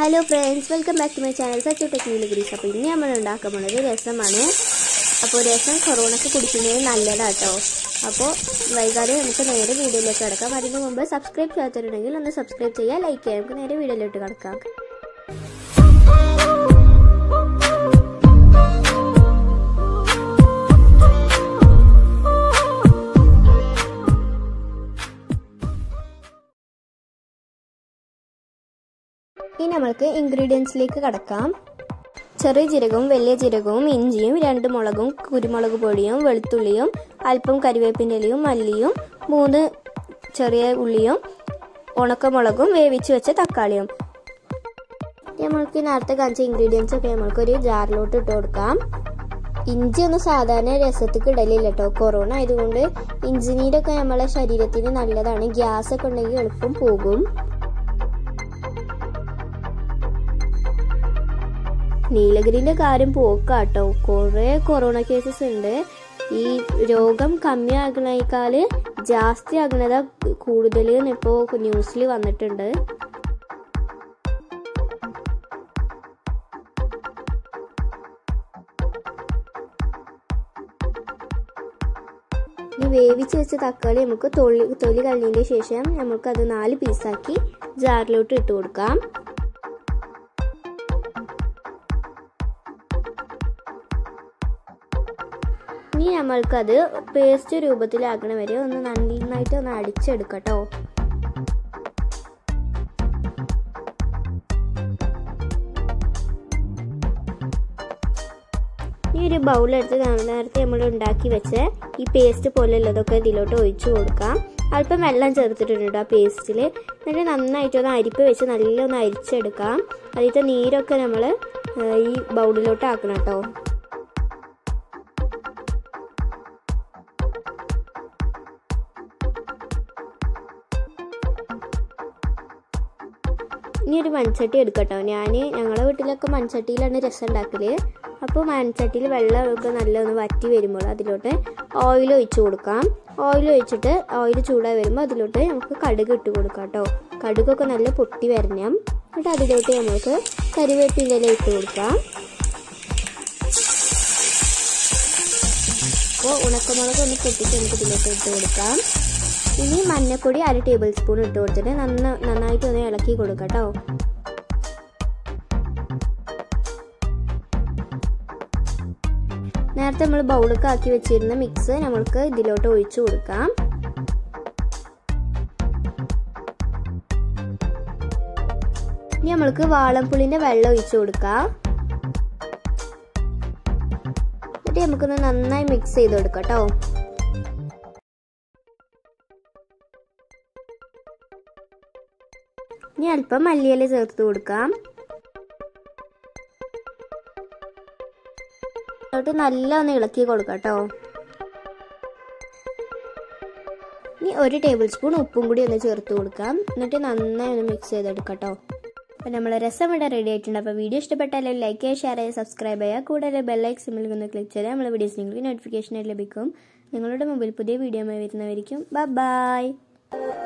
hello friends welcome back to my channel Sachu technical grease അപ്പോൾ ഇനി നമ്മൾ ഉണ്ടാക്കാൻ പോകുന്നത് രസമാണ് അപ്പോൾ രസം കൊറോണക്ക് കുടിക്കുന്നത് നല്ലതാട്ടോ അപ്പോൾ വൈകാതെ നമുക്ക് നേരെ വീഡിയോയിലേക്ക് കിടക്കാം അതിന് മുമ്പ് സബ്സ്ക്രൈബ് ചെയ്യാത്തവരുണ്ടെങ്കിൽ ഒന്ന് സബ്സ്ക്രൈബ് ചെയ്യുക ലൈക്ക് ചെയ്യുക നമുക്ക് നേരെ വീഡിയോയിലോട്ട് കിടക്കാം ഇനി നമ്മൾക്ക് ഇൻഗ്രീഡിയൻസിലേക്ക് കടക്കാം ചെറിയ ജീരകവും വലിയ ജീരകവും ഇഞ്ചിയും രണ്ട് മുളകും കുരുമുളക് പൊടിയും വെളുത്തുള്ളിയും അല്പം കരിവേപ്പിൻ്റെ ഇലയും മല്ലിയും മൂന്ന് ചെറിയ ഉള്ളിയും ഉണക്കമുളകും വേവിച്ച് വെച്ച തക്കാളിയും നമ്മൾക്ക് നേരത്തെ കാണിച്ച ഇൻഗ്രീഡിയൻസ് ഒക്കെ നമ്മൾക്കൊരു ജാറിലോട്ട് ഇട്ട് കൊടുക്കാം ഇഞ്ചി ഒന്നും സാധാരണ രസത്തേക്ക് ഇടലില്ല കേട്ടോ കൊറോണ ആയതുകൊണ്ട് ഇഞ്ചി നീരൊക്കെ നമ്മളെ ശരീരത്തിന് നല്ലതാണ് ഗ്യാസ് ഒക്കെ ഉണ്ടെങ്കിൽ എളുപ്പം പോകും നീലഗിരിന്റെ കാര്യം പോക്കാട്ടോ കുറെ കൊറോണ കേസസ് ഉണ്ട് ഈ രോഗം കമ്മിയാകണേക്കാൾ ജാസ്തി ആകുന്നതാ കൂടുതൽ ഇപ്പോൾ ന്യൂസിൽ വന്നിട്ടുണ്ട് ഈ വേവിച്ച് വെച്ച തക്കാളി നമുക്ക് തൊളി തൊലി കഴിഞ്ഞതിന് ശേഷം നമുക്ക് അത് നാല് പീസാക്കി ജാറിലോട്ട് ഇട്ട് കൊടുക്കാം ഇനി നമ്മൾക്കത് പേസ്റ്റ് രൂപത്തിലാക്കണ വരെ ഒന്ന് നന്നായിട്ട് ഒന്ന് അടിച്ചെടുക്കട്ടോ ഈ ഒരു ബൗളെടുത്ത് നേരത്തെ നമ്മൾ ഉണ്ടാക്കി വെച്ച ഈ പേസ്റ്റ് പോലെയുള്ളതൊക്കെ ഇതിലോട്ട് ഒഴിച്ചു കൊടുക്കാം അല്പം വെള്ളം ചേർത്തിട്ടുണ്ട് ആ പേസ്റ്റിൽ എന്നിട്ട് നന്നായിട്ട് ഒന്ന് അരിപ്പ് വെച്ച് നല്ല ഒന്ന് അരിച്ചെടുക്കാം അതിലത്തെ നീരൊക്കെ നമ്മൾ ഈ ബൗളിലോട്ട് ആക്കണം കേട്ടോ ഇനി ഒരു മൺചട്ടി എടുക്കട്ടോ ഞാൻ ഞങ്ങളുടെ വീട്ടിലൊക്കെ മൺചട്ടിയിലാണ് രസം ഉണ്ടാക്കൽ അപ്പോൾ മൺചട്ടിയിൽ വെള്ളമൊക്കെ നല്ല ഒന്ന് വറ്റി വരുമ്പോൾ അതിലോട്ട് ഓയിൽ ഒഴിച്ചു കൊടുക്കാം ഓയിൽ ഒഴിച്ചിട്ട് ഓയിൽ ചൂടായി വരുമ്പോൾ അതിലോട്ട് നമുക്ക് കടുക് ഇട്ട് കൊടുക്കാം കേട്ടോ കടുകൊക്കെ നല്ല പൊട്ടി വരണം എന്നിട്ട് അതിലോട്ട് നമുക്ക് കരിവേപ്പിൻ്റെ ഇല ഇട്ട് കൊടുക്കാം അപ്പോൾ ഉണക്കമുളക് ഒന്ന് പൊട്ടിച്ച് നമുക്ക് ഇതിലോട്ട് ഇട്ട് കൊടുക്കാം ഇനി മഞ്ഞൾപ്പൊടി അര ടേബിൾ സ്പൂൺ ഇട്ട് കൊടുത്തിട്ട് നന്ന നന്നായിട്ട് ഒന്ന് ഇളക്കി കൊടുക്കാം കേട്ടോ നേരത്തെ നമ്മൾ ബൗളൊക്കെ ആക്കി വെച്ചിരുന്ന മിക്സ് നമ്മൾക്ക് ഇതിലോട്ട് ഒഴിച്ചു കൊടുക്കാം ഇനി നമ്മൾക്ക് വാളംപുളിന്റെ വെള്ളം ഒഴിച്ചു കൊടുക്കാം എന്നിട്ട് നമുക്കൊന്ന് നന്നായി മിക്സ് ചെയ്ത് കൊടുക്കാം കേട്ടോ ഇനി അല്പം മല്ലിയില ചേർത്ത് കൊടുക്കാം എന്നിട്ട് നല്ല ഒന്ന് ഇളക്കി കൊടുക്കാം കേട്ടോ ഇനി ഒരു ടേബിൾ സ്പൂൺ ഉപ്പും കൂടി ഒന്ന് ചേർത്ത് കൊടുക്കാം എന്നിട്ട് നന്നായി ഒന്ന് മിക്സ് ചെയ്തെടുക്കാം കേട്ടോ അപ്പോൾ നമ്മൾ രസം ഇവിടെ റെഡി ആയിട്ടുണ്ട് അപ്പോൾ വീഡിയോ ഇഷ്ടപ്പെട്ടാൽ ലൈക്ക് ചെയ്യുക ഷെയർ ചെയ്യുക സബ്സ്ക്രൈബ് ചെയ്യുക കൂടാതെ ബെല്ലൈക്ക് സിമ്മിൽ ഒന്ന് ക്ലിക്ക് ചെയ്താൽ നമ്മളെ വീഡിയോസ് നിങ്ങൾക്ക് നോട്ടിഫിക്കേഷൻ ലഭിക്കും നിങ്ങളുടെ മൊബൈൽ പുതിയ വീഡിയോ വരുന്നവരിക്കും ബൈ